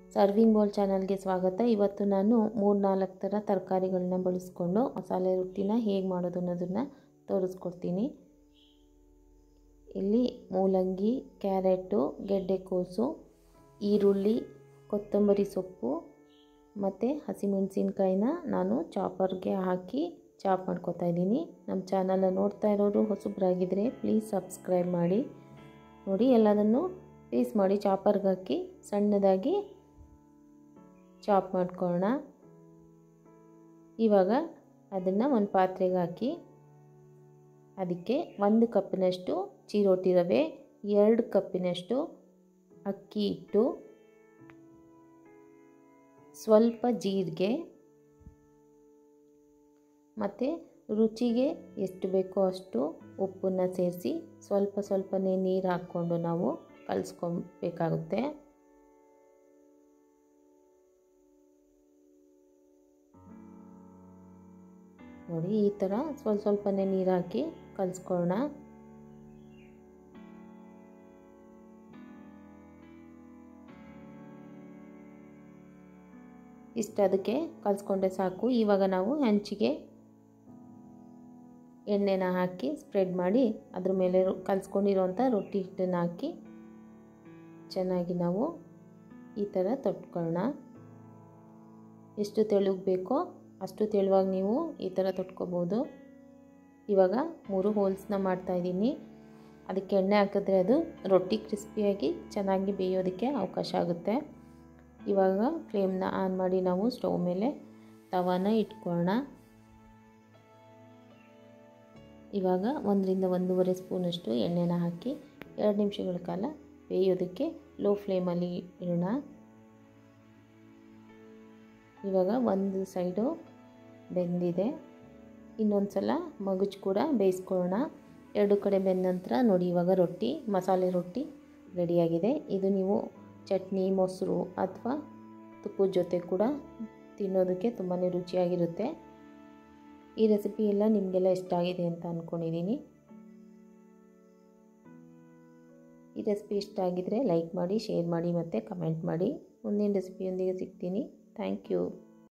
serving bowl ಚಾನಲ್ಗೆ ಸ್ವಾಗತ ಇವತ್ತು ನಾನು ಮೂರು ನಾಲ್ಕು ಥರ ತರಕಾರಿಗಳನ್ನ ಬಳಸ್ಕೊಂಡು ಮಸಾಲೆ ರೊಟ್ಟಿನ ಹೇಗೆ ಮಾಡೋದು ಅನ್ನೋದನ್ನು ತೋರಿಸ್ಕೊಡ್ತೀನಿ ಇಲ್ಲಿ ಮೂಲಂಗಿ ಕ್ಯಾರೆಟು ಗೆಡ್ಡೆಕೋಸು ಈರುಳ್ಳಿ ಕೊತ್ತಂಬರಿ ಸೊಪ್ಪು ಮತ್ತು ಹಸಿಮೆಣಸಿನ್ಕಾಯಿನ ನಾನು ಚಾಪರ್ಗೆ ಹಾಕಿ ಚಾಪ್ ಮಾಡ್ಕೊತಾ ಇದ್ದೀನಿ ನಮ್ಮ ಚಾನಲ್ನ ನೋಡ್ತಾ ಇರೋರು ಹೊಸಬ್ರಾಗಿದ್ದರೆ ಪ್ಲೀಸ್ ಸಬ್ಸ್ಕ್ರೈಬ್ ಮಾಡಿ ನೋಡಿ ಎಲ್ಲದನ್ನು ಪೀಸ್ ಮಾಡಿ ಚಾಪರ್ಗೆ ಹಾಕಿ ಸಣ್ಣದಾಗಿ ಚಾಪ್ ಮಾಡ್ಕೊಳ್ಳೋಣ ಇವಾಗ ಅದನ್ನು ಒಂದು ಪಾತ್ರೆಗೆ ಹಾಕಿ ಅದಕ್ಕೆ ಒಂದು ಕಪ್ಪಿನಷ್ಟು ಚಿರೋಟಿ ರವೆ ಎರಡು ಕಪ್ಪಿನಷ್ಟು ಅಕ್ಕಿ ಹಿಟ್ಟು ಸ್ವಲ್ಪ ಜೀರಿಗೆ ಮತ್ತು ರುಚಿಗೆ ಎಷ್ಟು ಬೇಕೋ ಅಷ್ಟು ಉಪ್ಪನ್ನು ಸೇರಿಸಿ ಸ್ವಲ್ಪ ಸ್ವಲ್ಪನೇ ನೀರು ಹಾಕ್ಕೊಂಡು ನಾವು ಕಲಿಸ್ಕೊಬೇಕಾಗುತ್ತೆ ನೋಡಿ ಈ ಥರ ಸ್ವಲ್ಪ ಸ್ವಲ್ಪನೇ ನೀರು ಹಾಕಿ ಕಲಿಸ್ಕೊಳ್ಳೋಣ ಇಷ್ಟು ಅದಕ್ಕೆ ಕಲಿಸ್ಕೊಂಡ್ರೆ ಸಾಕು ಇವಾಗ ನಾವು ಹಂಚಿಗೆ ಎಣ್ಣೆನ ಹಾಕಿ ಸ್ಪ್ರೆಡ್ ಮಾಡಿ ಅದ್ರ ಮೇಲೆ ಕಲಿಸ್ಕೊಂಡಿರೋಂಥ ರೊಟ್ಟಿ ಹಿಟ್ಟನ್ನು ಹಾಕಿ ಚೆನ್ನಾಗಿ ನಾವು ಈ ಥರ ತೊಟ್ಕೊಳ್ಳೋಣ ಎಷ್ಟು ತೆಳುಗೆ ಬೇಕೋ ಅಷ್ಟು ತೆಳುವಾಗಿ ನೀವು ಈ ಥರ ತೊಟ್ಕೋಬೋದು ಇವಾಗ ಮೂರು ಹೋಲ್ಸ್ನ ಮಾಡ್ತಾಯಿದ್ದೀನಿ ಅದಕ್ಕೆ ಎಣ್ಣೆ ಹಾಕಿದ್ರೆ ಅದು ರೊಟ್ಟಿ ಕ್ರಿಸ್ಪಿಯಾಗಿ ಚೆನ್ನಾಗಿ ಬೇಯೋದಕ್ಕೆ ಅವಕಾಶ ಆಗುತ್ತೆ ಇವಾಗ ಫ್ಲೇಮ್ನ ಆನ್ ಮಾಡಿ ನಾವು ಸ್ಟವ್ ಮೇಲೆ ತವಾನ ಇಟ್ಕೊಳ್ಳೋಣ ಇವಾಗ ಒಂದರಿಂದ ಒಂದೂವರೆ ಸ್ಪೂನಷ್ಟು ಎಣ್ಣೆನ ಹಾಕಿ ಎರಡು ನಿಮಿಷಗಳ ಕಾಲ ಬೇಯೋದಕ್ಕೆ ಲೋ ಫ್ಲೇಮಲ್ಲಿ ಇಡೋಣ ಇವಾಗ ಒಂದು ಸೈಡು ಬೆಂದಿದೆ ಇನ್ನೊಂದು ಸಲ ಮಗುಚ್ ಕೂಡ ಬೇಯಿಸ್ಕೊಳ್ಳೋಣ ಎರಡು ಕಡೆ ಬೆಂದ ನಂತರ ನೋಡಿ ಇವಾಗ ರೊಟ್ಟಿ ಮಸಾಲೆ ರೊಟ್ಟಿ ರೆಡಿಯಾಗಿದೆ ಇದು ನೀವು ಚಟ್ನಿ ಮೊಸರು ಅಥವಾ ತುಪ್ಪದ ಜೊತೆ ಕೂಡ ತಿನ್ನೋದಕ್ಕೆ ತುಂಬಾ ರುಚಿಯಾಗಿರುತ್ತೆ ಈ ರೆಸಿಪಿ ಎಲ್ಲ ನಿಮಗೆಲ್ಲ ಇಷ್ಟ ಆಗಿದೆ ಅಂತ ಅಂದ್ಕೊಂಡಿದ್ದೀನಿ ಈ ರೆಸಿಪಿ ಇಷ್ಟ ಆಗಿದರೆ ಲೈಕ್ ಮಾಡಿ ಶೇರ್ ಮಾಡಿ ಮತ್ತು ಕಮೆಂಟ್ ಮಾಡಿ ಮುಂದಿನ ರೆಸಿಪಿಯೊಂದಿಗೆ ಸಿಗ್ತೀನಿ ಥ್ಯಾಂಕ್ ಯು